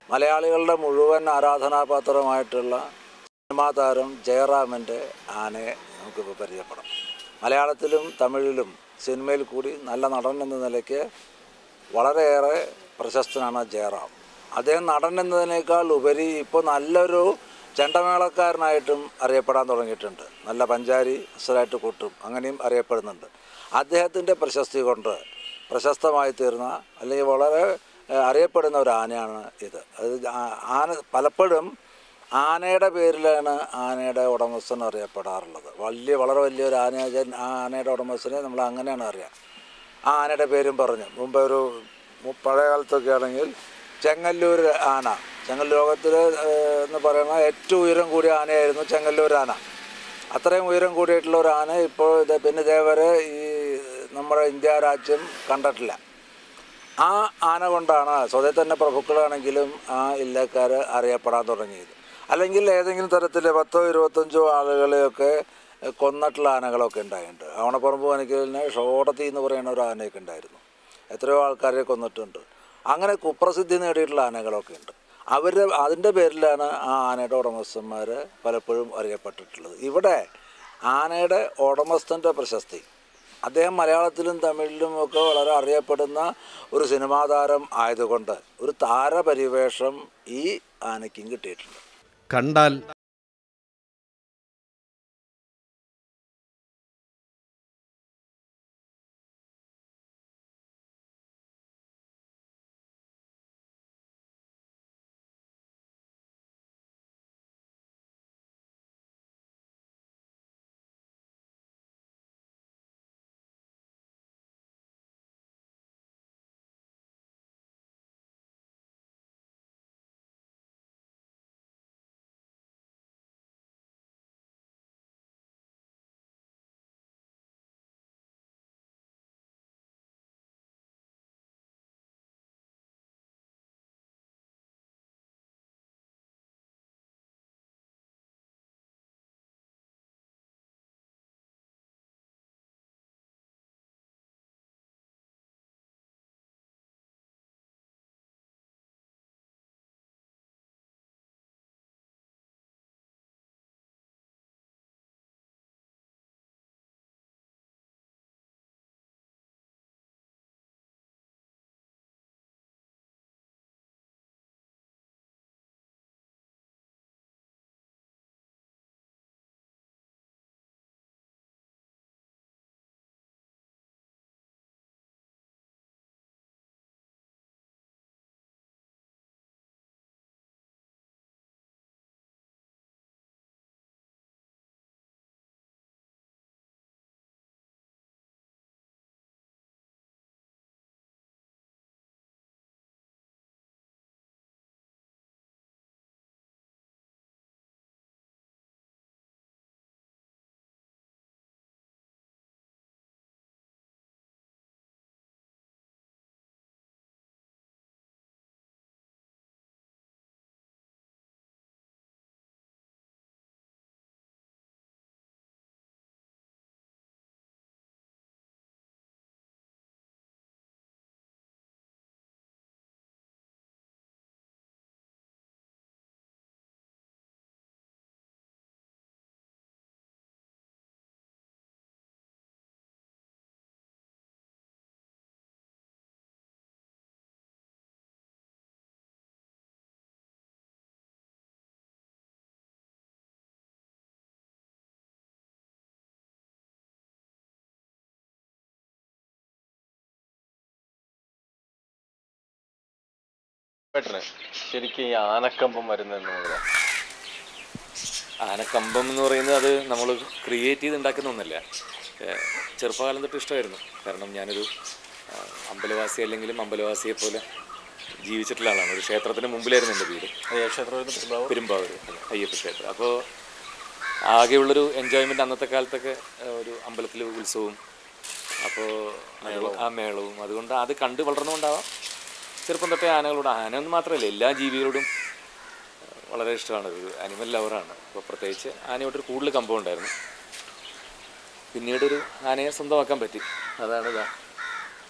മലയാളികളുടെ മുഴുവൻ ആരാധനാപാത്രമായിട്ടുള്ള സിനിമാ താരം ജയറാമിൻ്റെ ആനയെ നമുക്കിപ്പോൾ പരിചയപ്പെടാം മലയാളത്തിലും തമിഴിലും സിനിമയിൽ കൂടി നല്ല നടൻ എന്ന നിലയ്ക്ക് വളരെയേറെ പ്രശസ്തനാണ് ജയറാം അദ്ദേഹം നടൻ എന്നതിനേക്കാൾ ഉപരി ഇപ്പോൾ നല്ലൊരു ചെണ്ടമേളക്കാരനായിട്ടും അറിയപ്പെടാൻ തുടങ്ങിയിട്ടുണ്ട് നല്ല പഞ്ചാരി അസലായിട്ട് കൊട്ടും അങ്ങനെയും അറിയപ്പെടുന്നുണ്ട് അദ്ദേഹത്തിൻ്റെ പ്രശസ്തി കൊണ്ട് പ്രശസ്തമായി തീർന്ന അല്ലെങ്കിൽ വളരെ ഏഹ്, അറിയപ്പെടുന്ന ഒരു ആനയാണ് ഇത് അത് ആ- ആന പലപ്പോഴും ആനയുടെ പേരിലാണ് ആനയുടെ ഉടമസ്ഥൻ അറിയപ്പെടാറുള്ളത് വലിയ വളരെ വലിയൊരു ആന ആ ആനയുടെ ഉടമസ്ഥനെ നമ്മൾ അങ്ങനെയാണ് അറിയാം ആ ആനയുടെ പേരും പറഞ്ഞു മുമ്പ് ഒരു മു- പഴയ കാലത്തൊക്കെ ആണെങ്കിൽ ചെങ്ങല്ലൂർ ആന ചെങ്ങല്ലൂർ ലോകത്തിൽ എന്ന് പറയുന്ന ഏറ്റവും ഉയരം കൂടിയ ആനയായിരുന്നു ചെങ്ങല്ലൂർ ആന അത്രയും ഉയരം കൂടിയിട്ടുള്ള ഒരു ആന ഇപ്പോൾ ഇത് പിന്നെ ഇതേവരെ ഈ നമ്മുടെ ഇന്ത്യ രാജ്യം കണ്ടിട്ടില്ല ആ ആന കൊണ്ടാണ് സ്വതേ തന്നെ പ്രഭുക്കളാണെങ്കിലും ആ ഇല്ലക്കാർ അറിയപ്പെടാൻ തുടങ്ങിയത് അല്ലെങ്കിൽ ഏതെങ്കിലും തരത്തിൽ പത്തോ ഇരുപത്തഞ്ചോ ആളുകളെയൊക്കെ കൊന്നിട്ടുള്ള ആനകളൊക്കെ ഉണ്ടായിട്ടുണ്ട് ആവണപ്പറമ്പ് വനക്കലിന് ഷോടത്തി എന്ന് പറയുന്ന ഒരു ആനയൊക്കെ ഉണ്ടായിരുന്നു എത്രയോ ആൾക്കാരെ കൊന്നിട്ടുണ്ട് അങ്ങനെ കുപ്രസിദ്ധി നേടിയിട്ടുള്ള ആനകളൊക്കെ ഉണ്ട് അവർ അതിൻ്റെ പേരിലാണ് ആ ആനയുടെ ഉടമസ്ഥന്മാർ പലപ്പോഴും അറിയപ്പെട്ടിട്ടുള്ളത് ഇവിടെ ആനയുടെ ഉടമസ്ഥൻ്റെ പ്രശസ്തി അദ്ദേഹം മലയാളത്തിലും തമിഴിലും ഒക്കെ വളരെ അറിയപ്പെടുന്ന ഒരു സിനിമാ താരം ആയതുകൊണ്ട് ഒരു താരപരിവേഷം ഈ ആനയ്ക്കും കിട്ടിയിട്ടുണ്ട് കണ്ടാൽ പെട്ടെന്ന് ശരിക്കും ഈ ആനക്കമ്പം വരുന്നതെന്ന് പറയാം ആനക്കമ്പം എന്ന് പറയുന്നത് അത് നമ്മൾ ക്രിയേറ്റ് ചെയ്ത് ഉണ്ടാക്കുന്ന ഒന്നല്ല ഏഹ് ചെറുപ്പകാലം തൊട്ട് ഇഷ്ടമായിരുന്നു കാരണം ഞാനൊരു ആ, അമ്പലവാസി അല്ലെങ്കിലും അമ്പലവാസിയെ പോലെ ജീവിച്ചിട്ടുള്ള ആളാണ് ഒരു ക്ഷേത്രത്തിന് മുമ്പിലായിരുന്നു എൻ്റെ വീട് ക്ഷേത്രത്തിൽ പെരുമ്പാവൂർ പെരുമ്പാവൂർ അയ്യപ്പ ക്ഷേത്രം അപ്പോൾ ആകെയുള്ളൊരു എൻജോയ്മെൻ്റ് അന്നത്തെ കാലത്തൊക്കെ ആ, ഒരു അമ്പലത്തിൽ ഉത്സവവും അപ്പോൾ ആ മേളവും അതുകൊണ്ട് അത് കണ്ട് വളർന്നുകൊണ്ടാവാം ചെറുപ്പം തൊട്ടേ ആനകളോട് ആന എന്ന് മാത്രമല്ല എല്ലാ ജീവികളോടും ആ, വളരെ ഇഷ്ടമാണ് ഒരു അനിമൽ ലവറാണ് അപ്പോൾ പ്രത്യേകിച്ച് ആനയോട്ടൊരു കൂടുതൽ കമ്പം ഉണ്ടായിരുന്നു പിന്നീടൊരു ആനയെ സ്വന്തമാക്കാൻ പറ്റി അതാണ് ഇതാ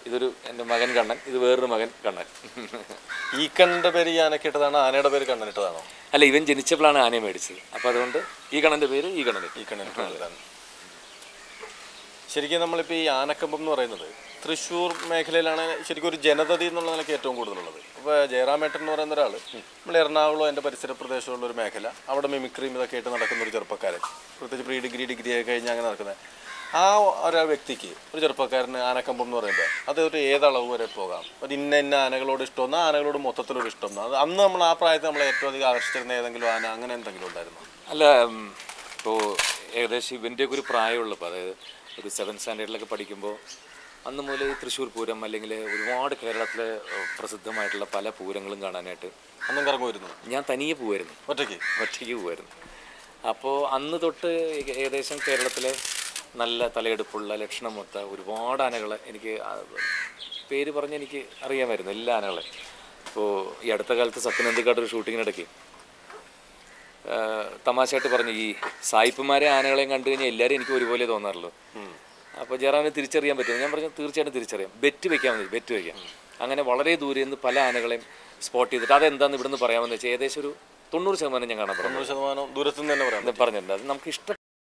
ഇതൊരു എൻ്റെ മകൻ കണ്ണൻ ഇത് വേറൊരു മകൻ കണ്ണൻ ഈ കണ്ണന്റെ പേര് ഈ ആനക്ക് ഇട്ടതാണോ ആനയുടെ പേര് കണ്ണനിട്ടതാണോ അല്ല ഇവൻ ജനിച്ചപ്പോഴാണ് ആനയെ മേടിച്ചത് അപ്പോൾ അതുകൊണ്ട് ഈ കണ്ണൻ്റെ പേര് ഈ കണ്ണൻ ഈ കണ്ണനിട്ടതാണ് ശരിക്കും നമ്മളിപ്പോൾ ഈ ആനക്കമ്പം എന്ന് പറയുന്നത് തൃശ്ശൂർ മേഖലയിലാണ് ശരിക്കും ഒരു ജനതതി എന്നുള്ള നിലയ്ക്ക് ഏറ്റവും കൂടുതലുള്ളത് ഇപ്പോൾ ജയറാമേട്ടൻ എന്ന് പറയുന്ന ഒരാൾ നമ്മൾ എറണാകുളം എൻ്റെ പരിസര പ്രദേശമുള്ള ഒരു മേഖല അവിടെ മിമിക്രിയും ഇതൊക്കെ ആയിട്ട് നടക്കുന്ന ഒരു ചെറുപ്പക്കാരൻ പ്രത്യേകിച്ച് പ്രീ ഡിഗ്രി ഡിഗ്രി ഒക്കെ കഴിഞ്ഞ് അങ്ങനെ നടക്കുന്നത് ആ ഒരു വ്യക്തിക്ക് ഒരു ചെറുപ്പക്കാരന് ആനക്കമ്പം എന്ന് പറയുമ്പോൾ അത് ഒരു ഏതളവ് വരെ പോകാം ഒരു ഇന്ന ഇന്ന ആനകളോട് ഇഷ്ടം ആ ആനകളോട് മൊത്തത്തിലൊരു ഇഷ്ടം അത് അന്ന് നമ്മൾ ആ പ്രായത്തിൽ നമ്മളെ ഏറ്റവും അധികം ആകർഷിച്ചിരുന്ന ഏതെങ്കിലും ആന അങ്ങനെ എന്തെങ്കിലും ഉണ്ടായിരുന്നു അല്ല ഇപ്പോൾ ഏകദേശം ഇവൻ്റെയൊക്കെ ഒരു പ്രായമുള്ളപ്പോൾ അതായത് ഒരു സെവൻ സ്റ്റാൻഡേർഡിലൊക്കെ പഠിക്കുമ്പോൾ അന്ന് മുതൽ ഈ തൃശ്ശൂർ പൂരം അല്ലെങ്കിൽ ഒരുപാട് കേരളത്തിലെ ഏഹ്, പ്രസിദ്ധമായിട്ടുള്ള പല പൂരങ്ങളും കാണാനായിട്ട് അന്നും കറങ്ങുമായിരുന്നു ഞാൻ തനിയെ പോവായിരുന്നു ഒറ്റയ്ക്ക് ഒറ്റയ്ക്ക് പോകുമായിരുന്നു അപ്പോൾ അന്ന് തൊട്ട് ഏക- ഏകദേശം കേരളത്തിലെ നല്ല തലയെടുപ്പുള്ള ലക്ഷണമൊത്ത ഒരുപാട് ആനകളെ എനിക്ക് ആ പേര് പറഞ്ഞ് എനിക്ക് അറിയാമായിരുന്നു എല്ലാ ആനകളെ ഇപ്പോൾ ഈ അടുത്ത കാലത്ത് സത്യനന്ദിക്കാട് ഒരു ഷൂട്ടിങ്ങിനിടയ്ക്ക് തമാശയായിട്ട് പറഞ്ഞു ഈ സായിപ്പുമാരെ ആനകളെയും കണ്ടു കഴിഞ്ഞാൽ എല്ലാവരും എനിക്ക് ഒരുപോലെ തോന്നാറുള്ളൂ അപ്പോൾ ജയറാമിനെ തിരിച്ചറിയാൻ പറ്റുമോ ഞാൻ പറഞ്ഞു തീർച്ചയായിട്ടും തിരിച്ചറിയാം ബെറ്റ് വെക്കാൻ മതി ബെറ്റ് വെക്കാം അങ്ങനെ വളരെ ദൂരെ നിന്ന് പല ആനകളെയും സ്പോട്ട് ചെയ്തിട്ട് അതെന്താന്ന് ഇവിടുന്ന് പറയാമെന്ന് വെച്ചാൽ ഏകദേശം ഒരു തൊണ്ണൂറ് ശതമാനം ഞാൻ കാണാൻ പറഞ്ഞു തൊണ്ണൂറ് ശതമാനം ദൂരത്തുനിന്ന് തന്നെ പറയാം ഇത് പറഞ്ഞിട്ടുണ്ട് അത് നമുക്ക് ഇഷ്ടം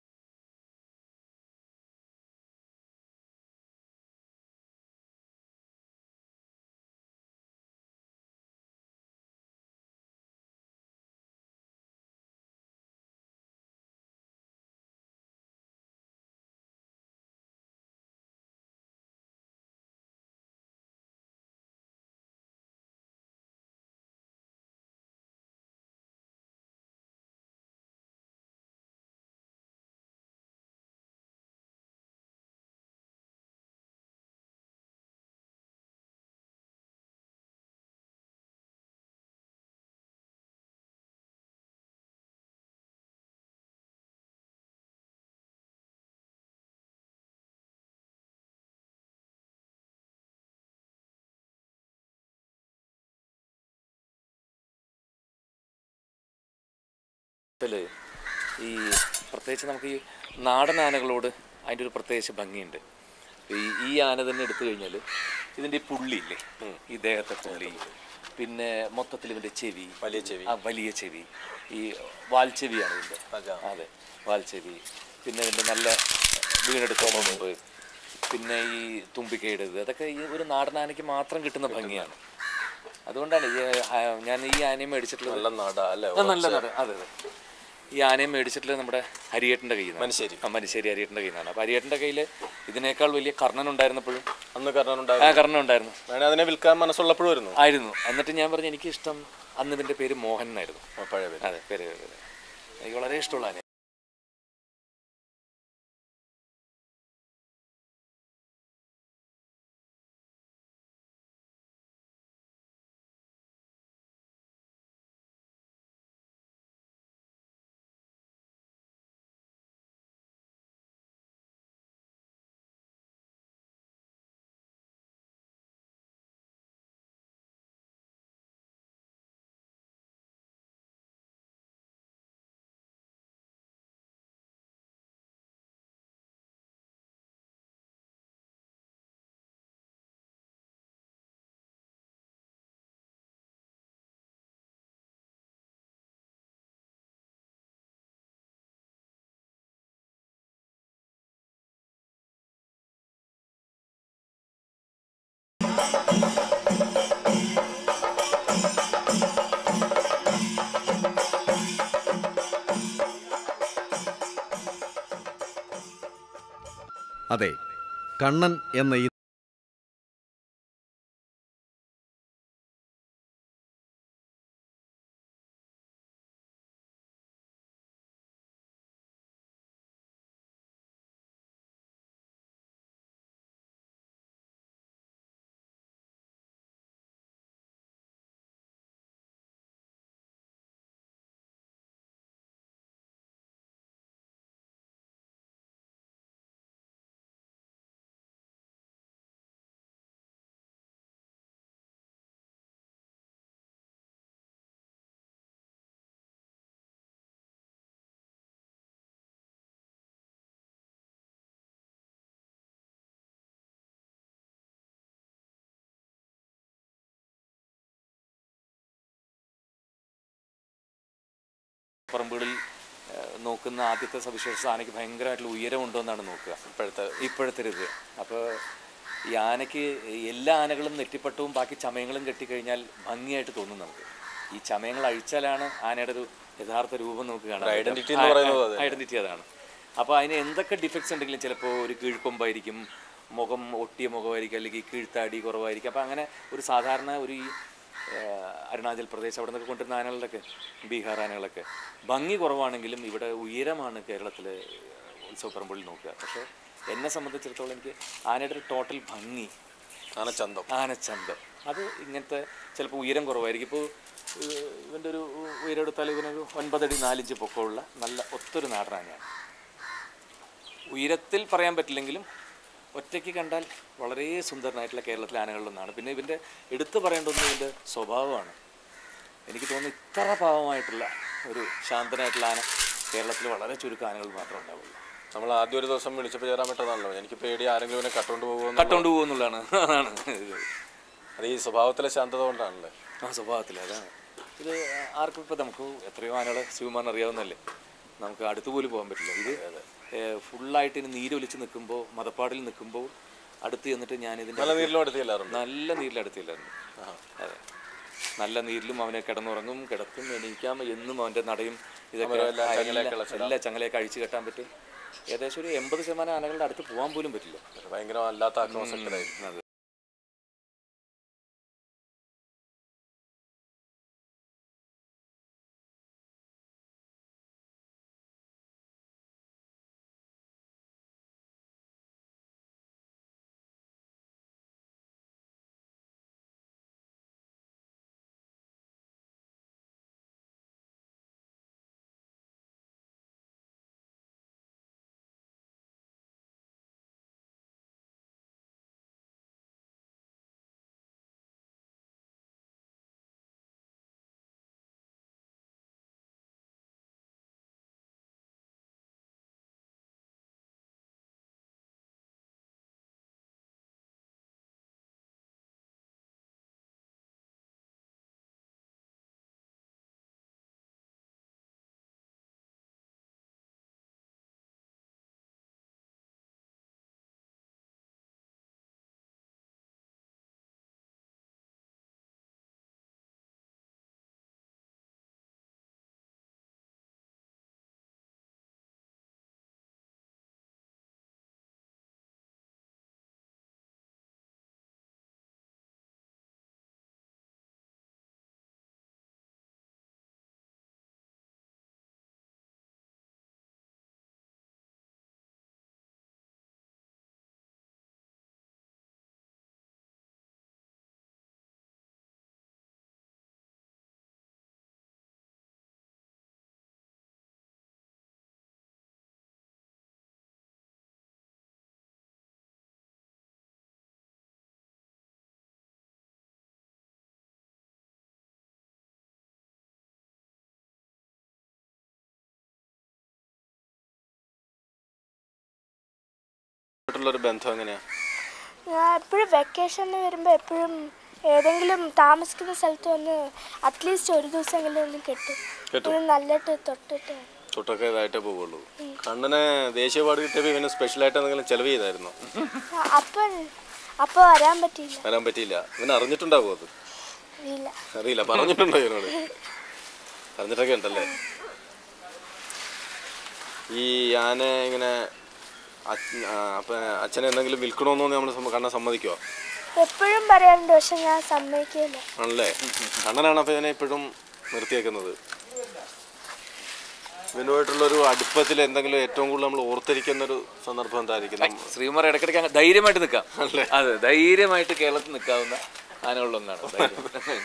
ത്തില് ഈ പ്രത്യേകിച്ച് നമുക്ക് ഈ നാടൻ ആനകളോട് അതിൻ്റെ ഒരു പ്രത്യേകിച്ച് ഭംഗിയുണ്ട് ഈ ഈ ആന തന്നെ എടുത്തു കഴിഞ്ഞാൽ ഇതിൻ്റെ ഈ പുള്ളിയില്ലേ ഈ ദേഹത്തെ പുള്ളി പിന്നെ മൊത്തത്തിൽ ഇവൻ്റെ ചെവി വലിയ ചെവി. ആ വലിയ ചെവി ഈ വാൽച്ചെവിയാണ് ഇതിൻ്റെ അതാ. അതെ വാൽച്ചെവി പിന്നെ ഇതിൻ്റെ നല്ല വീണെടുത്ത മുമ്പ് പിന്നെ ഈ തുമ്പിക്കൈയുടേത് അതൊക്കെ ഈ ഒരു നാടൻ ആനയ്ക്ക് മാത്രം കിട്ടുന്ന ഭംഗിയാണ് അതുകൊണ്ടാണ് ഈ ആ, ഞാൻ ഈ ആനയെ മേടിച്ചിട്ടുള്ളത് നല്ല നട അല്ലേ ആ, നല്ല നട അതെ അതെ ഈ ആനയെ മേടിച്ചിട്ടുള്ളത് നമ്മുടെ ഹരിയേട്ടൻ്റെ കയ്യിൽ നിന്ന് മനുശ്ശേരി. ആ മനുശ്ശേരി ഹരിയേട്ടൻ്റെ കയ്യിൽ നിന്നാണ് അപ്പോൾ ഹരിയേട്ടൻ്റെ കയ്യിൽ ഇതിനേക്കാൾ വലിയ കർണൻ ഉണ്ടായിരുന്നപ്പോഴും അന്ന് ആ കർണനുണ്ടായിരുന്നു കർണൻ ഉണ്ടായിരുന്നു വേണേ അതിനെ വിൽക്കാൻ മനസ്സുള്ളപ്പോഴും വരുന്നു ആയിരുന്നു എന്നിട്ട് ഞാൻ പറഞ്ഞു എനിക്ക് ഇഷ്ടം അന്ന് ഇതിൻ്റെ പേര് മോഹൻ എന്നായിരുന്നു പഴയ പേര് അതെ പേര് പേര്. എനിക്ക് വളരെ ഇഷ്ടമുള്ള ആന അതെ കണ്ണൻ എന്ന ഈ പറമ്പുകളിൽ ആ, നോക്കുന്ന ആദ്യത്തെ സവിശേഷത ആനയ്ക്ക് ഭയങ്കരമായിട്ടുള്ള ഉയരമുണ്ടോ എന്നാണ് നോക്കുക ഇപ്പോഴത്തെ ഇപ്പോഴത്തെ ഒരു ഇത് അപ്പോൾ ഈ ആനയ്ക്ക് എല്ലാ ആനകളും നെറ്റിപ്പട്ടവും ബാക്കി ചമയങ്ങളും കെട്ടിക്കഴിഞ്ഞാൽ ഭംഗിയായിട്ട് തോന്നും നമുക്ക് ഈ ചമയങ്ങൾ അഴിച്ചാലാണ് ആനയുടെ ഒരു യഥാർത്ഥ രൂപം നമുക്ക് കാണാൻ identity എന്ന് പറയുന്നത് അത് ഐഡന്റിറ്റി അതാണ് അപ്പോൾ അതിന് എന്തൊക്കെ ഡിഫക്ട്സ് ഉണ്ടെങ്കിലും ചിലപ്പോൾ ഒരു കീഴ്ക്കൊമ്പായിരിക്കും മുഖം ഒട്ടിയ മുഖമായിരിക്കും അല്ലെങ്കിൽ കീഴ്ത്താടി കുറവായിരിക്കും അപ്പോൾ അങ്ങനെ ഒരു സാധാരണ ഒരു ഈ ഏഹ്, അരുണാചൽ പ്രദേശ് അവിടെ നിന്നൊക്കെ കൊണ്ടുവരുന്ന ആനകളുടെയൊക്കെ ബീഹാർ ആനകളൊക്കെ ഭംഗി കുറവാണെങ്കിലും ഇവിടെ ഉയരമാണ് കേരളത്തിലെ ഉത്സവപ്പറമ്പുകളിൽ നോക്കുക പക്ഷേ എന്നെ സംബന്ധിച്ചിടത്തോളം എനിക്ക് ആനയുടെ ഒരു ടോട്ടൽ ഭംഗി ആനച്ചന്തം ആനച്ചന്തം അത് ഇങ്ങനത്തെ ചിലപ്പോൾ ഉയരം കുറവായിരിക്കും ഇപ്പോൾ ഇവൻ്റെ ഒരു ഉയരം എടുത്താൽ ഇവനൊരു ഒൻപതടി നാലിഞ്ച് പൊക്കമുള്ള നല്ല ഒത്തൊരു നാടനാനയാണ് ഉയരത്തിൽ പറയാൻ പറ്റില്ലെങ്കിലും ഒറ്റയ്ക്ക് കണ്ടാൽ വളരെ സുന്ദരനായിട്ടുള്ള കേരളത്തിലെ ആനകളിലൊന്നാണ് പിന്നെ ഇവൻ്റെ എടുത്തു പറയേണ്ടത് ഇതിൻ്റെ സ്വഭാവമാണ് എനിക്ക് തോന്നുന്നു ഇത്ര പാവമായിട്ടുള്ള ഒരു ശാന്തനായിട്ടുള്ള ആന കേരളത്തിൽ വളരെ ചുരുക്കം ആനകൾ മാത്രമേ ഉണ്ടാവുള്ളൂ നമ്മൾ ആദ്യം ഒരു ദിവസം വിളിച്ചപ്പോൾ ചേരാൻ പറ്റുന്നതാണല്ലോ എനിക്ക് പേടി ആരെങ്കിലും ഇവനെ കട്ടുകൊണ്ട് പോകുമെന്ന് കട്ടുകൊണ്ട് പോകുന്നുള്ളതാണ് അതാണ് ഇത്. അത് ഈ സ്വഭാവത്തിലെ ശാന്തത കൊണ്ടാണല്ലേ ആ സ്വഭാവത്തിൽ അതാണ് ഇത് ആർക്കും ഇപ്പം നമുക്ക് എത്രയോ ആനകളെ ശിവമാൻ അറിയാവുന്നല്ലേ നമുക്ക് അടുത്ത് പോലും പോകാൻ പറ്റില്ല ഇത് ഫുള്ളായിട്ട് ഇനി നീരൊലിച്ച് നിൽക്കുമ്പോൾ മതപ്പാടിൽ നിൽക്കുമ്പോൾ അടുത്ത് ചെന്നിട്ട് ഞാൻ ഇതിൻ്റെ നല്ല നീരിലും അടുത്ത് ചെല്ലാറുണ്ട് നല്ല നീരിലടുത്തില്ലായിരുന്നു അതെ നല്ല നീരിലും അവനെ കിടന്നുറങ്ങും കിടക്കും എണീക്കാം എന്നും അവൻ്റെ നടയും ഇതൊക്കെ എല്ലാ ചങ്ങലയൊക്കെ എല്ലാ- എല്ലാ ചങ്ങലയൊക്കെ അഴിച്ചു കെട്ടാൻ പറ്റും ഏകദേശം ഒരു എൺപത് ശതമാനം ആനകളുടെ അടുത്ത് പോകാൻ പോലും പറ്റില്ല ഭയങ്കര അല്ലാത്ത ആക്രമണശക്തരായി അതെ ആയിട്ടുള്ളൊരു ബന്ധം എങ്ങനെയാ ഞാൻ എപ്പോഴും വെക്കേഷന് വരുമ്പോൾ എപ്പോഴും ഏതെങ്കിലും താമസിക്കുന്ന സ്ഥലത്ത് വന്ന് അറ്റ്ലീസ്റ്റ് ഒരു ദിവസമെങ്കിലും ഒന്ന് കെട്ടും കെട്ടും. ഇത് നല്ലിട്ട് തൊട്ടിട്ട് തൊട്ടൊക്കെ ഇതായിട്ടേ പോവുള്ളൂ കണ്ണനെ ദേശീയ അവാർഡ് കിട്ടിയപ്പോൾ ഇവന് സ്പെഷ്യലായിട്ട് എന്തെങ്കിലും ചെലവ് ചെയ്തായിരുന്നു അപ്പം അപ്പോൾ വരാൻ പറ്റിയില്ല വരാൻ പറ്റിയില്ല ഇവന് അറിഞ്ഞിട്ടുണ്ടാവും അത് ഇല്ല അറിയില്ല പറഞ്ഞിട്ടുണ്ടോ ഇവനോട് പറഞ്ഞിട്ടൊക്കെ ഉണ്ടല്ലേ ഈ ആന ഇങ്ങനെ അച്ഛ- ആ, അപ്പൊ അച്ഛനെ എന്തെങ്കിലും വിൽക്കണമെന്ന് നമ്മൾ കണ്ണൻ സമ്മതിക്കുമോ എപ്പോഴും പറയാറുണ്ട് പക്ഷെ ഞാൻ സമ്മതിക്കില്ല ആണല്ലേ കണ്ണനാണ് അപ്പൊ ഇവനെ ഇപ്പോഴും നിർത്തിയേക്കുന്നത് ഇവനുമായിട്ടുള്ളൊരു അടുപ്പത്തിൽ എന്തെങ്കിലും ഏറ്റവും കൂടുതൽ നമ്മൾ ഓർത്തിരിക്കുന്ന ഒരു സന്ദർഭം എന്തായിരിക്കും നമ്മ- ശ്രീകുമാർ ഇടയ്ക്കിടയ്ക്ക് അങ്ങ് ധൈര്യമായിട്ട് നിൽക്കാം അതെ ധൈര്യമായിട്ട് കേരളത്തിൽ നിൽക്കാവുന്ന ആനകളിലൊന്നാണ് ധൈര്യം.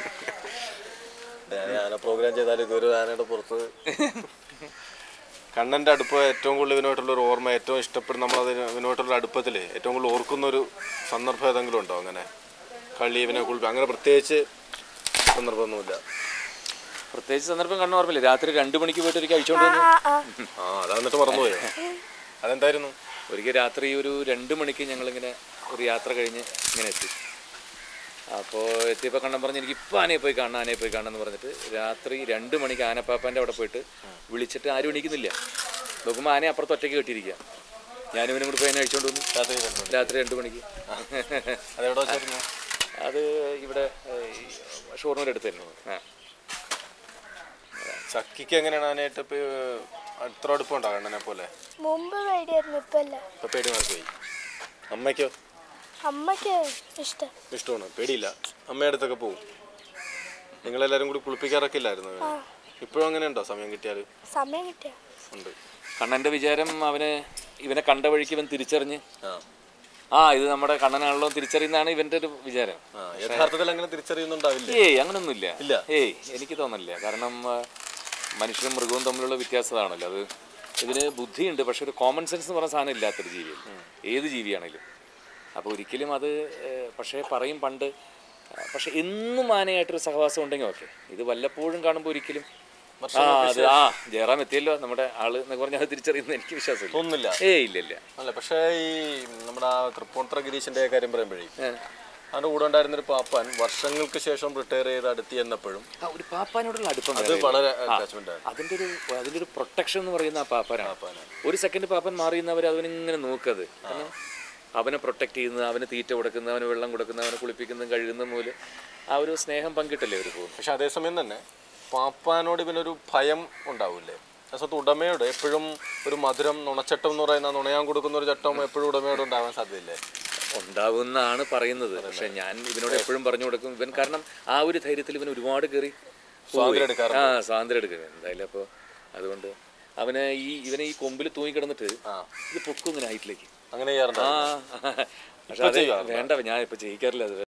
ഞാൻ ആന പ്രോഗ്രാം ചെയ്താൽ ഇതൊരു ആനയുടെ പുറത്ത് കണ്ണന്റെ അടുപ്പം ഏറ്റവും കൂടുതൽ ഇവനുമായിട്ടുള്ള ഒരു ഓർമ്മ ഏറ്റവും ഇഷ്ടപ്പെടുന്ന നമ്മൾ അതിന് ഇവനുമായിട്ടുള്ള അടുപ്പത്തിൽ ഏറ്റവും കൂടുതൽ ഓർക്കുന്ന ഒരു സന്ദർഭം ഏതെങ്കിലും ഉണ്ടോ അങ്ങനെ കളി ഇവനെ കുളിപ്പ് അങ്ങനെ പ്രത്യേകിച്ച് സന്ദർഭമൊന്നുമില്ല പ്രത്യേകിച്ച് സന്ദർഭം കണ്ണു ഓർമ്മയില്ല രാത്രി രണ്ടു മണിക്ക് പോയിട്ട് ഒരിക്കൽ അഴിച്ചോണ്ട് വന്നു ആ ആ ആ അതാ എന്നിട്ട് മറന്നുപോയോ അതെന്തായിരുന്നു ഒരിക്കൽ രാത്രി ഒരു രണ്ട് മണിക്ക് ഞങ്ങളിങ്ങനെ ഒരു യാത്ര കഴിഞ്ഞ് ഇങ്ങനെ എത്തി അപ്പോൾ എത്തിയപ്പോൾ കണ്ണൻ പറഞ്ഞ് എനിക്ക് ഇപ്പോൾ ആനയെ പോയി കാണണം ആനയെ പോയി കാണണം എന്ന് പറഞ്ഞിട്ട് രാത്രി രണ്ട് മണിക്ക് ആനപ്പാപ്പാൻ്റെ അവിടെ പോയിട്ട് വിളിച്ചിട്ട് ആരും എണീക്കുന്നില്ല നോക്കുമ്പോൾ ആനയെ അപ്പുറത്ത് ഒറ്റയ്ക്ക് കെട്ടിയിരിക്കുക ഞാനും ഇവനും കൂടി പോയി അതിനെ അഴിച്ചുകൊണ്ട് വന്നു രാത്രി രണ്ട് മണി. രാത്രി രണ്ട് മണിക്ക് അതെവിടെ വെച്ചായിരുന്നു അത് ഇവിടെ ഷോർണൂർ അടുത്ത് തന്നെ ആ ചക്കിക്ക് എങ്ങനെയാണ് ആനയായിട്ട് ഇപ്പൊ അത്ര അടുപ്പമുണ്ടോ കണ്ണനെ പോലെ മുമ്പ് പേടിയായിരുന്നു ഇപ്പല്ല ഇപ്പൊ പേടി മാറിപ്പോയി അമ്മയ്ക്കോ അമ്മയ്ക്ക് ഇഷ്ടം ഇഷ്ടമാണ് പേടിയില്ല അമ്മയുടെ അടുത്തൊക്കെ പോവും നിങ്ങളെല്ലാരും കൂടി കുളിപ്പിക്കാറൊക്കെ ഇല്ലായിരുന്നു ഇപ്പോഴും അങ്ങനെ ഉണ്ടോ സമയം കിട്ടിയാൽ സമയം കിട്ടിയ ഉണ്ട് കണ്ണൻ്റെ വിചാരം അവന് ഇവനെ കണ്ട വഴിക്ക് ഇവൻ തിരിച്ചറിഞ്ഞ് ആ ആ ഇത് നമ്മുടെ കണ്ണനാണല്ലോ തിരിച്ചറിയുന്നതാണ് ഇവന്റെ ഒരു വിചാരം ആ യഥാർത്ഥത്തിൽ അങ്ങനെ തിരിച്ചറിയുന്നുണ്ടാവില്ല ഏയ് അങ്ങനൊന്നുമില്ല ഇല്ല. ഏയ് എനിക്ക് തോന്നില്ല കാരണം ആ, മനുഷ്യനും മൃഗവും തമ്മിലുള്ള വ്യത്യാസമാണല്ലോ അത് ഇതിന് ബുദ്ധിയുണ്ട് പക്ഷെ ഒരു കോമൺ സെൻസ് എന്ന് പറഞ്ഞ സാധനം ഇല്ലാത്തൊരു ജീവിയാണ് ഏത് ജീവിയാണെങ്കിലും അപ്പോൾ ഒരിക്കലും അത് ഏഹ്, പക്ഷേ പറയും പണ്ട് ആ, പക്ഷെ എന്നും ആനയായിട്ടൊരു സഹവാസം ഉണ്ടെങ്കിൽ ഓക്കെ ഇത് വല്ലപ്പോഴും കാണുമ്പോൾ ഒരിക്കലും ആ അത് ആ ജയറാം എത്തിയല്ലോ നമ്മുടെ ആള് എന്നൊക്കെ പറഞ്ഞാൽ അത് തിരിച്ചറിയുന്നത് എനിക്ക് വിശ്വാസമില്ല തോന്നുന്നില്ല ഏയ് ഇല്ല ഇല്ല അല്ല പക്ഷേ ഈ നമ്മുടെ ആ തൃപ്പൂണിത്തറ ഗിരീശന്റെ കാര്യം പറയുമ്പോഴേ അതിന്റെ കൂടെ ഉണ്ടായിരുന്ന ഒരു പാപ്പാൻ വർഷങ്ങൾക്ക് ശേഷം റിട്ടയർ ചെയ്ത് അടുത്ത് ചെന്നപ്പോഴും ആ, ഒരു പാപ്പാനോടുള്ള അടുപ്പം അത് വേറെ വളരെ ആ, അറ്റാച്ച്മെന്റ് ആണ് അതിന്റെ ഒരു അതിന്റെ ഒരു പ്രൊട്ടക്ഷൻ എന്ന് പറയുന്ന ആ പാപ്പാനാണ് ഒരു സെക്കൻഡ് പാപ്പൻ മാറിയുന്നവർ അവനിങ്ങനെ നോക്കത് കാരണം അവനെ പ്രൊട്ടക്ട് ചെയ്യുന്നത് അവന് തീറ്റ കൊടുക്കുന്നത് അവന് വെള്ളം കൊടുക്കുന്നത് അവനെ കുളിപ്പിക്കുന്നതും കഴുകുന്നതും മൂലം ആ ഒരു സ്നേഹം പങ്കിട്ടല്ലേ അവർ പോകും പക്ഷെ അതേസമയം തന്നെ പാപ്പാനോട് ഇവനൊരു ഭയം ഉണ്ടാവില്ലേ അസത്ത് ഉടമയോട് എപ്പോഴും ഒരു മധുരം നുണച്ചട്ടം എന്ന് പറയുന്ന നുണയാൻ കൊടുക്കുന്ന ഒരു ചട്ടം എപ്പോഴും ഉടമയോട് ഉണ്ടാവാൻ സാധ്യതയില്ലേ ഉണ്ടാവുമെന്നാണ് പറയുന്നത് പക്ഷെ ഞാൻ ഇവനോട് എപ്പോഴും പറഞ്ഞു കൊടുക്കും ഇവൻ കാരണം ആ ഒരു ധൈര്യത്തിൽ ഇവൻ ഒരുപാട് കയറി സ്വാതന്ത്ര്യം എടുക്കാറുണ്ട്. ആ സ്വാതന്ത്ര്യം എടുക്കുക എന്തായാലും അപ്പോൾ അതുകൊണ്ട് അവന് ഈ ഇവനെ ഈ കൊമ്പിൽ തൂങ്ങിക്കിടന്നിട്ട് ഇത് പൊക്കും ഇങ്ങനെ ഹൈറ്റിലേക്ക് അങ്ങനെ ചെയ്യാറുണ്ട് ആ പക്ഷെ അത് വേണ്ട ഞാൻ ഇപ്പൊ ചെയ്യിക്കാറില്ല അത്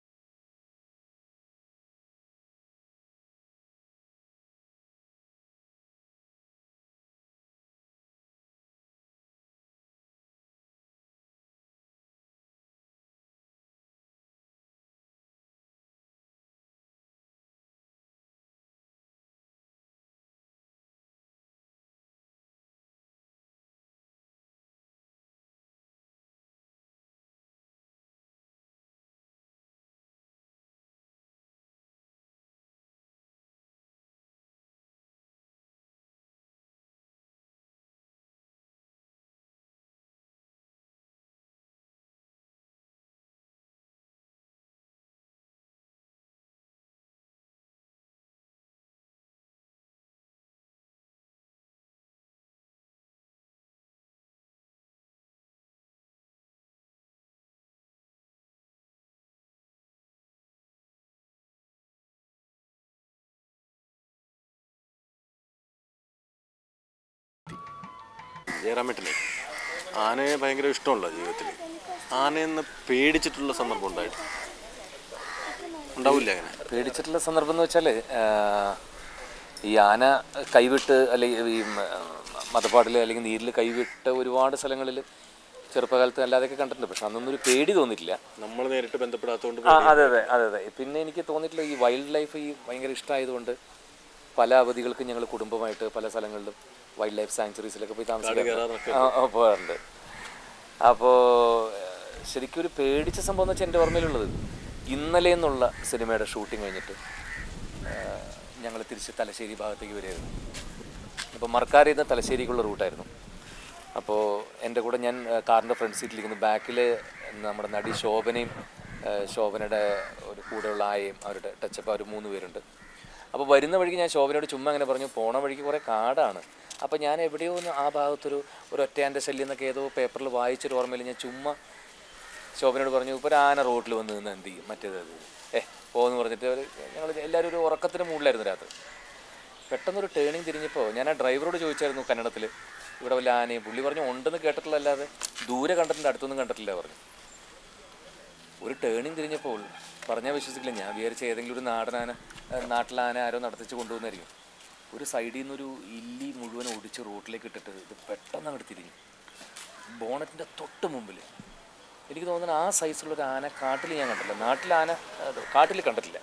ജയറാമേട്ടനെ ആനയെ ഭയങ്കര ഇഷ്ടമുള്ള ജീവിതത്തിൽ ആനയെന്ന് പേടിച്ചിട്ടുള്ള സന്ദർഭം ഉണ്ടായിട്ട് ഉണ്ടാവില്ല അങ്ങനെ പേടിച്ചിട്ടുള്ള സന്ദർഭം എന്ന് വെച്ചാൽ ഈ ആന കൈവിട്ട് അല്ലെങ്കിൽ ഈ മതപ്പാടിൽ അല്ലെങ്കിൽ നീരിൽ കൈവിട്ട് ഒരുപാട് സ്ഥലങ്ങളിൽ ചെറുപ്പകാലത്ത് അല്ലാതെയൊക്കെ കണ്ടിട്ടുണ്ട് പക്ഷെ അന്നൊന്നും ഒരു പേടി തോന്നിയിട്ടില്ല നമ്മൾ നേരിട്ട് ബന്ധപ്പെടാത്തതുകൊണ്ട് ആ അതെ അതെ അതെ അതെ പിന്നെ എനിക്ക് തോന്നിയിട്ടുള്ള ഈ വൈൽഡ് ലൈഫ് ഈ ഭയങ്കര ഇഷ്ടമായതുകൊണ്ട് പല അവധികൾക്കും ഞങ്ങൾ കുടുംബമായിട്ട് പല സ്ഥലങ്ങളിലും വൈൽഡ് ലൈഫ് സാങ്ച്വറീസിലൊക്കെ പോയി താമസിക്കാറുണ്ട് ആ, ആ, പോകാറുണ്ട് അപ്പോൾ ശരിക്കും ഒരു പേടിച്ച സംഭവം എന്ന് വെച്ചാൽ എൻ്റെ ഓർമ്മയിലുള്ളത് ഇന്നലെ എന്നുള്ള സിനിമയുടെ ഷൂട്ടിംഗ് കഴിഞ്ഞിട്ട് ഞങ്ങൾ തിരിച്ച് തലശ്ശേരി ഭാഗത്തേക്ക് വരികയായിരുന്നു അപ്പോൾ മർക്കാരിൽ നിന്ന് തലശ്ശേരിക്കുള്ള റൂട്ടായിരുന്നു അപ്പോൾ എൻ്റെ കൂടെ ഞാൻ ആ, കാറിൻ്റെ ഫ്രണ്ട് സീറ്റിലിരിക്കുന്നു ബാക്കിൽ നമ്മുടെ നടി ശോഭനയും ആ, ശോഭനയുടെ ഒരു കൂടെയുള്ള ആയയും അവരുടെ ടച്ചപ്പ് അവർ മൂന്ന് പേരുണ്ട് അപ്പോൾ വരുന്ന വഴിക്ക് ഞാൻ ശോഭനയോട് ചുമ്മാ അങ്ങനെ പറഞ്ഞു പോണ വഴിക്ക് കുറേ കാടാണ് അപ്പോൾ ഞാൻ എവിടെയോ ഒന്ന് ആ ഭാഗത്തൊരു ഒരു ഒറ്റയാൻ്റെ ശല്യം എന്നൊക്കെ ഏതോ പേപ്പറിൽ വായിച്ചൊരു ഓർമ്മയിൽ ഞാൻ ചുമ്മാ ശോഭനയോട് പറഞ്ഞു ഇപ്പോൾ ഒരു ആന റോഡിൽ വന്ന് നിന്ന് എന്ത് ചെയ്യും മറ്റേത് അത് ഏ പോന്ന് പറഞ്ഞിട്ട് അവർ ഞങ്ങൾ എല്ലാവരും ഒരു ഉറക്കത്തിന് മൂഡിലായിരുന്നു രാത്രി പെട്ടെന്നൊരു ടേണിങ് തിരിഞ്ഞപ്പോൾ ഞാൻ ആ ഡ്രൈവറോട് ചോദിച്ചായിരുന്നു കന്നഡത്തിൽ ഇവിടെ വല്ല ആനയും പുള്ളി പറഞ്ഞു ഉണ്ടെന്ന് കേട്ടിട്ടുള്ളല്ലാതെ ദൂരെ കണ്ടിട്ടുണ്ട് അടുത്തൊന്നും കണ്ടിട്ടില്ല പറഞ്ഞു ഒരു ടേണിങ് തിരിഞ്ഞപ്പോൾ പറഞ്ഞാൽ വിശ്വസിക്കില്ല ഞാൻ വിചാരിച്ച ഏതെങ്കിലും ഒരു നാടനാന ഏഹ് നാട്ടിലാന ആരോ നടത്തിച്ച് കൊണ്ടുവന്നായിരിക്കും ഒരു സൈഡിൽ നിന്നൊരു ഇല്ലി മുഴുവൻ ഒടിച്ച് റോട്ടിലേക്ക് ഇട്ടിട്ട് ഇത് പെട്ടെന്ന് അങ്ങോട്ട് തിരിഞ്ഞു ബോണറ്റിൻ്റെ തൊട്ട് മുമ്പിൽ എനിക്ക് തോന്നുന്നു ആ സൈസുള്ള ഒരു ആന കാട്ടിൽ ഞാൻ കണ്ടില്ല നാട്ടിൽ ആന അത് കാട്ടിൽ കണ്ടിട്ടില്ല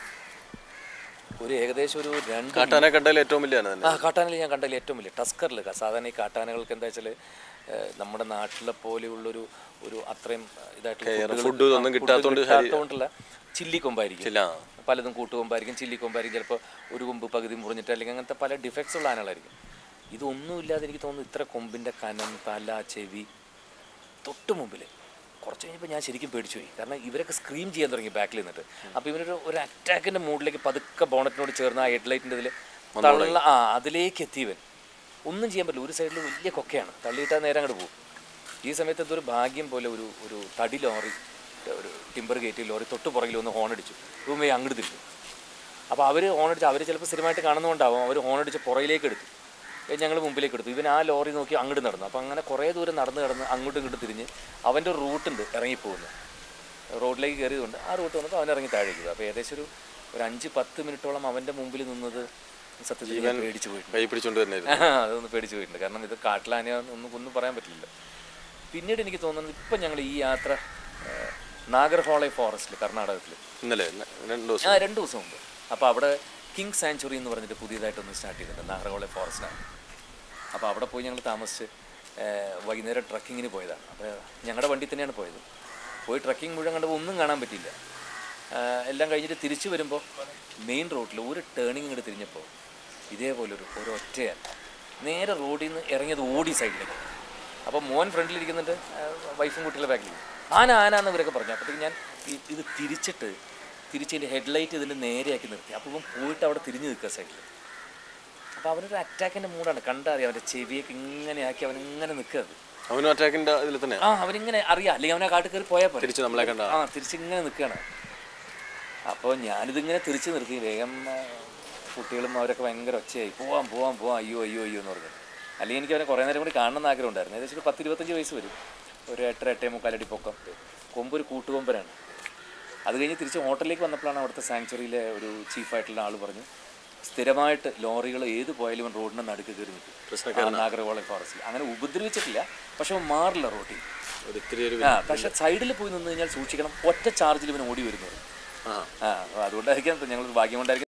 ഒരു ഏകദേശം ഒരു രണ്ട് കാട്ടാനെ കണ്ടാൽ ഏറ്റവും വലിയ ആന തന്നെ ആ കാട്ടാനയിൽ ഞാൻ കണ്ടതിൽ ഏറ്റവും വലിയ ടസ്കറിൽ സാധാരണ ഈ കാട്ടാനകൾക്ക് എന്താ വെച്ചാൽ നമ്മുടെ നാട്ടിലെ പോലെയുള്ളൊരു ഒരു അത്രയും ഇതായിട്ട് food ഇതൊന്നും കിട്ടാത്തോണ്ട് കിട്ടാത്തതുകൊണ്ടുള്ള ചില്ലി കൊമ്പായിരിക്കും ചില്ല പലതും കൂട്ടുകൊമ്പായിരിക്കും ചില്ലി കൊമ്പായിരിക്കും ചിലപ്പോൾ ഒരു കൊമ്പ് പകുതി മുറിഞ്ഞിട്ട് അല്ലെങ്കിൽ അങ്ങനത്തെ പല ഡിഫക്ട്സ് ഉള്ള ആനകളായിരിക്കും ഇതൊന്നുമില്ലാതെ എനിക്ക് തോന്നുന്നു ഇത്ര കൊമ്പിൻ്റെ കനം തല ചെവി തൊട്ട് മുമ്പിൽ കുറച്ച് കഴിഞ്ഞപ്പോൾ ഞാൻ ശരിക്കും പേടിച്ചു പോയി കാരണം ഇവരൊക്കെ സ്ക്രീം ചെയ്യാൻ തുടങ്ങി ബാക്കിൽ നിന്നിട്ട് അപ്പോൾ ഇവരൊരു ഒരു അറ്റാക്കിൻ്റെ മൂഡിലേക്ക് പതുക്കെ ബോണറ്റിനോട് ചേർന്ന് ആ ഹെഡ്ലൈറ്റിൻ്റെ ഇതിൽ തള്ള ആ അതിലേക്ക് എത്തിയവൻ ഒന്നും ചെയ്യാൻ പറ്റില്ല ഒരു സൈഡിൽ വലിയ കൊക്കയാണ് തള്ളിയിട്ടാൽ നേരെ അങ്ങോട്ട് പോകും ഈ സമയത്ത് എന്തൊരു ഭാഗ്യം പോലെ ഒരു ഒരു തടി ലോറി ഒരു ടിമ്പർ ഗേറ്റ് ലോറി തൊട്ട് പുറകിൽ ഒന്ന് ഹോൺ അടിച്ചു റൂമേ അങ്ങോട്ട് തിരിച്ചു അപ്പോൾ അവർ ഹോൺ അടിച്ച് അവർ ചിലപ്പോൾ സ്ഥിരമായിട്ട് കാണുന്നതുകൊണ്ടാവും അവർ ഹോൺ അടിച്ച് പുറകിലേക്ക് എടുത്തു ഞങ്ങൾ മുമ്പിലേക്ക് എടുത്തു ഇവൻ ആ ലോറി നോക്കി അങ്ങോട്ട് നടന്നു അപ്പോൾ അങ്ങനെ കുറേ ദൂരം നടന്ന് കിടന്ന് അങ്ങോട്ടും ഇങ്ങോട്ടും തിരിഞ്ഞ് അവൻ്റെ ഒരു റൂട്ടുണ്ട് ഇറങ്ങിപ്പോകുന്നത് റോഡിലേക്ക് കയറിയതുകൊണ്ട് ആ റൂട്ട് വന്നപ്പോൾ അവൻ ഇറങ്ങി താഴേക്ക് പോയി അപ്പോൾ ഏകദേശം ഒരു ഒരു അഞ്ച് പത്ത് മിനിറ്റോളം അവൻ്റെ മുമ്പിൽ നിന്നത് സത്യത്തിൽ ഞാൻ പേടിച്ചു പോയിട്ടുണ്ട് കൈ പിടിച്ചോണ്ട് തന്നെയായിരുന്നു അതൊന്ന് പേടിച്ചു പോയിട്ടുണ്ട് കാരണം ഇത് കാട്ടിലാനയാന്ന് ഒന്നും ഒന്നും പറയാൻ പറ്റില്ല പിന്നീട് എനിക്ക് തോന്നുന്നത് ഇപ്പം ഞങ്ങൾ ഈ യാത്ര ആ, നാഗർഹോളെ ഫോറസ്റ്റിൽ കർണാടകത്തിൽ ഇന്നലെ ഇന്ന- രണ്ട് ദിവസം ആ രണ്ട് ദിവസം മുമ്പ് അപ്പോൾ അവിടെ കിങ് സാങ്ച്വറി എന്ന് പറഞ്ഞിട്ട് പുതിയതായിട്ടൊന്ന് സ്റ്റാർട്ട് ചെയ്തിട്ടുണ്ട് നാഗർഹോളെ ഫോറസ്റ്റാണ് അപ്പോൾ അവിടെ പോയി ഞങ്ങൾ താമസിച്ച് ആ, വൈകുന്നേരം ട്രക്കിങ്ങിന് പോയതാണ് അപ്പോൾ ഞങ്ങളുടെ വണ്ടി തന്നെയാണ് പോയത് പോയി ട്രക്കിംഗ് മുഴുവൻ കണ്ടപ്പോൾ ഒന്നും കാണാൻ പറ്റിയില്ല ആ, എല്ലാം കഴിഞ്ഞിട്ട് തിരിച്ചു വരുമ്പോൾ മെയിൻ റോഡിൽ ഒരു ടേണിങ് ഇങ്ങോട്ട് തിരിഞ്ഞപ്പോൾ ഇതേപോലെ ഒരു ഒരു ഒറ്റയാണ് നേരെ റോഡിൽ നിന്ന് ഇറങ്ങിയത് ഓടി സൈഡിലേക്ക് അപ്പോൾ മോൻ ഫ്രണ്ടിലിരിക്കുന്നുണ്ട് വൈഫും കുട്ടികളുടെ ബാക്കിൽ ആന ആന എന്ന് ഇവരൊക്കെ പറഞ്ഞു അപ്പോഴത്തേക്ക് ഞാൻ ഈ- ഇത് തിരിച്ചിട്ട് തിരിച്ചതിൻ്റെ ഹെഡ്ലൈറ്റ് ഇതിൻ്റെ നേരെയാക്കി നിർത്തി അപ്പോൾ ഇവൻ പോയിട്ട് അവിടെ തിരിഞ്ഞ് നിൽക്കുക സൈഡിൽ അപ്പോൾ അവനൊരു അറ്റാക്കിൻ്റെ മൂടാണ് കണ്ടറിയാം അവൻ്റെ ചെവിയൊക്കെ ഇങ്ങനെ ആക്കി അവൻ ഇങ്ങനെ നിൽക്കുക അത് അവനും അറ്റാക്കിന്റെ ഇതിൽ തന്നെ ആ അവനിങ്ങനെ അറിയാം അല്ലെങ്കിൽ അവനെ കാട്ടിൽ കയറി പോയാൽ പോലെ തിരിച്ച് നമ്മളെ കണ്ട ആ തിരിച്ചിങ്ങനെ നിൽക്കുകയാണ് അപ്പോൾ ഞാനിതിങ്ങനെ തിരിച്ച് നിർത്തി വേഗം ആ, കുട്ടികളും അവരൊക്കെ ഭയങ്കര ഒച്ചയായി പോവാം പോവാം പോവാം അയ്യോ അയ്യോ അയ്യോ എന്ന് പറഞ്ഞു അല്ലെങ്കിൽ എനിക്ക് അവനെ കുറേ നേരം കൂടി കാണണം എന്ന് ആഗ്രഹം ഉണ്ടായിരുന്നു ഏകദേശം ഒരു പത്ത് ഇരുപത്തഞ്ച് വയസ്സ് വരും ഒരു എട്ടര എട്ടേ മുക്കാലടി പൊക്കം കൊമ്പ് ഒരു കൂട്ടുകൊമ്പനാണ് അത് കഴിഞ്ഞ് തിരിച്ച് ഹോട്ടലിലേക്ക് വന്നപ്പോഴാണ് അവിടുത്തെ സാങ്ച്വറിയിലെ ഒരു ചീഫായിട്ടുള്ള ആൾ പറഞ്ഞു സ്ഥിരമായിട്ട് ലോറികൾ ഏത് പോയാലും ഇവൻ റോഡിൻ്റെ നടുക്ക് കയറി നിൽക്കും നാഗർകോളെ ഫോറസ്റ്റിൽ അങ്ങനെ ഉപദ്രവിച്ചിട്ടില്ല പക്ഷെ അവൻ മാറില്ല റോട്ടിൽ ഒരു ഇത്തിരി ഒരു ആ പക്ഷെ സൈഡിൽ പോയി നിന്ന് കഴിഞ്ഞാൽ സൂക്ഷിക്കണം ഒറ്റ ചാർജിൽ ഇവൻ ഓടി വരുന്നത് ആ ആ അതുകൊണ്ടായിരിക്കാം ഞങ്ങൾ ഭാഗ്യം കൊണ്ടായിരിക്കും